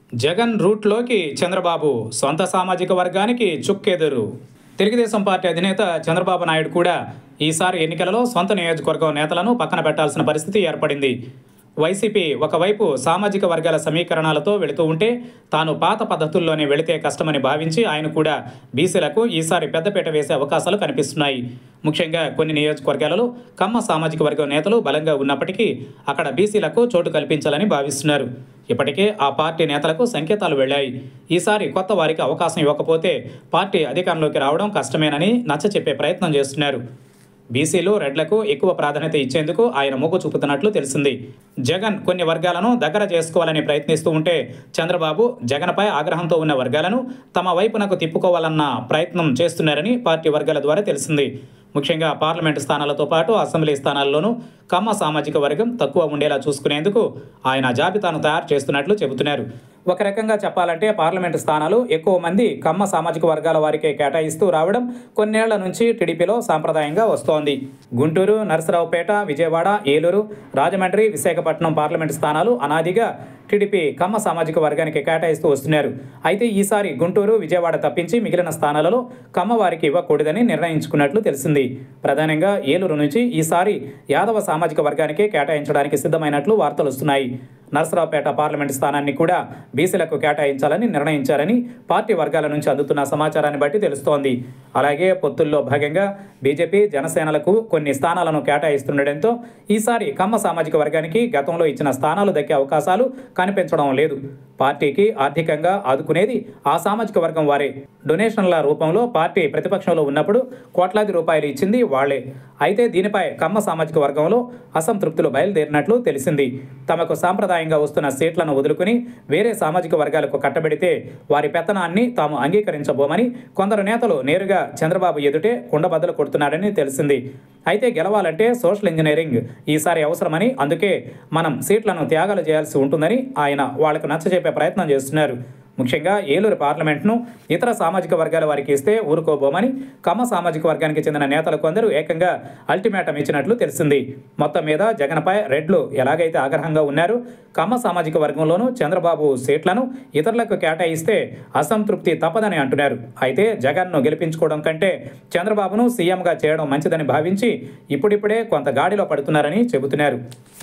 జగన్ రూట్లోకి చంద్రబాబు సొంత సామాజిక వర్గానికి చుక్కెదురు తెలుగుదేశం పార్టీ అధినేత చంద్రబాబు నాయుడు కూడా ఈసారి ఎన్నికలలో సొంత నియోజకవర్గం నేతలను పక్కన పెట్టాల్సిన పరిస్థితి ఏర్పడింది వైసీపీ ఒకవైపు సామాజిక వర్గాల సమీకరణాలతో వెళుతూ ఉంటే తాను పాత పద్ధతుల్లోనే వెళితే కష్టమని భావించి ఆయన కూడా బీసీలకు ఈసారి పెద్దపీట వేసే అవకాశాలు కనిపిస్తున్నాయి ముఖ్యంగా కొన్ని నియోజకవర్గాలలో కమ్మ సామాజిక వర్గం నేతలు బలంగా ఉన్నప్పటికీ అక్కడ బీసీలకు చోటు కల్పించాలని భావిస్తున్నారు ఇప్పటికే ఆ పార్టీ నేతలకు సంకేతాలు వెళ్ళాయి ఈసారి కొత్త వారికి అవకాశం ఇవ్వకపోతే పార్టీ అధికారంలోకి రావడం కష్టమేనని నచ్చ చెప్పే ప్రయత్నం చేస్తున్నారు బీసీలు రెడ్లకు ఎక్కువ ప్రాధాన్యత ఇచ్చేందుకు ఆయన మొగ్గు చూపుతున్నట్లు తెలిసింది జగన్ కొన్ని వర్గాలను దగ్గర చేసుకోవాలని ప్రయత్నిస్తూ ఉంటే చంద్రబాబు జగన్పై ఆగ్రహంతో ఉన్న వర్గాలను తమ వైపునకు తిప్పుకోవాలన్న ప్రయత్నం చేస్తున్నారని పార్టీ వర్గాల ద్వారా తెలిసింది ముఖ్యంగా పార్లమెంటు స్థానాలతో పాటు అసెంబ్లీ స్థానాల్లోనూ కమ్మ సామాజిక వర్గం తక్కువ ఉండేలా చూసుకునేందుకు ఆయన జాబితాను తయారు చేస్తున్నట్లు చెబుతున్నారు ఒక రకంగా చెప్పాలంటే పార్లమెంటు స్థానాలు ఎక్కువ మంది కమ్మ సామాజిక వర్గాల వారికే కేటాయిస్తూ రావడం కొన్నేళ్ల నుంచి టీడీపీలో సాంప్రదాయంగా వస్తోంది గుంటూరు నరసరావుపేట విజయవాడ ఏలూరు రాజమండ్రి విశాఖపట్నం పార్లమెంటు స్థానాలు అనాదిగా టీడీపీ కమ్మ సామాజిక వర్గానికి కేటాయిస్తూ వస్తున్నారు అయితే ఈసారి గుంటూరు విజయవాడ తప్పించి మిగిలిన స్థానాలలో కమ్మ వారికి ఇవ్వకూడదని నిర్ణయించుకున్నట్లు తెలిసింది ప్రధానంగా ఏలూరు నుంచి ఈసారి యాదవ సామాజిక వర్గానికే కేటాయించడానికి సిద్ధమైనట్లు వార్తలు వస్తున్నాయి నరసరావుపేట పార్లమెంటు స్థానాన్ని కూడా బీసీలకు కేటాయించాలని నిర్ణయించారని పార్టీ వర్గాల నుంచి అందుతున్న సమాచారాన్ని బట్టి తెలుస్తోంది అలాగే పొత్తుల్లో భాగంగా బీజేపీ జనసేనలకు కొన్ని స్థానాలను కేటాయిస్తుండటంతో ఈసారి కమ్మ సామాజిక వర్గానికి గతంలో ఇచ్చిన స్థానాలు దక్కే అవకాశాలు కనిపించడం లేదు పార్టీకి ఆర్థికంగా ఆదుకునేది ఆ సామాజిక వర్గం వారే డొనేషన్ల రూపంలో పార్టీ ప్రతిపక్షంలో ఉన్నప్పుడు కోట్లాది రూపాయలు ఇచ్చింది వాళ్లే అయితే దీనిపై కమ్మ సామాజిక వర్గంలో అసంతృప్తులు బయలుదేరినట్లు తెలిసింది తమకు సాంప్రదాయంగా వస్తున్న సీట్లను వదులుకుని వేరే సామాజిక వర్గాలకు కట్టబెడితే వారి పెత్తనాన్ని తాము అంగీకరించబోమని కొందరు నేతలు నేరుగా చంద్రబాబు ఎదుటే కుండబద్దలు కొడుతున్నారని తెలిసింది అయితే గెలవాలంటే సోషల్ ఇంజనీరింగ్ ఈసారి అవసరమని అందుకే మనం సీట్లను త్యాగాలు చేయాల్సి ఉంటుందని ఆయన వాళ్లకు నచ్చజెప్పే ప్రయత్నం చేస్తున్నారు ముఖ్యంగా ఏలూరు పార్లమెంట్ను ఇతర సామాజిక వర్గాల వారికి ఇస్తే ఊరుకోబోమని కమ్మ సామాజిక వర్గానికి చెందిన నేతలు కొందరు ఏకంగా అల్టిమేటం ఇచ్చినట్లు తెలిసింది మొత్తం మీద జగన్పై రెడ్లు ఎలాగైతే ఆగ్రహంగా ఉన్నారు కమ్మ సామాజిక వర్గంలోనూ చంద్రబాబు సీట్లను ఇతరులకు కేటాయిస్తే అసంతృప్తి తప్పదని అంటున్నారు అయితే జగన్ను గెలిపించుకోవడం కంటే చంద్రబాబును సీఎంగా చేయడం మంచిదని భావించి ఇప్పుడిప్పుడే కొంత గాడిలో పడుతున్నారని చెబుతున్నారు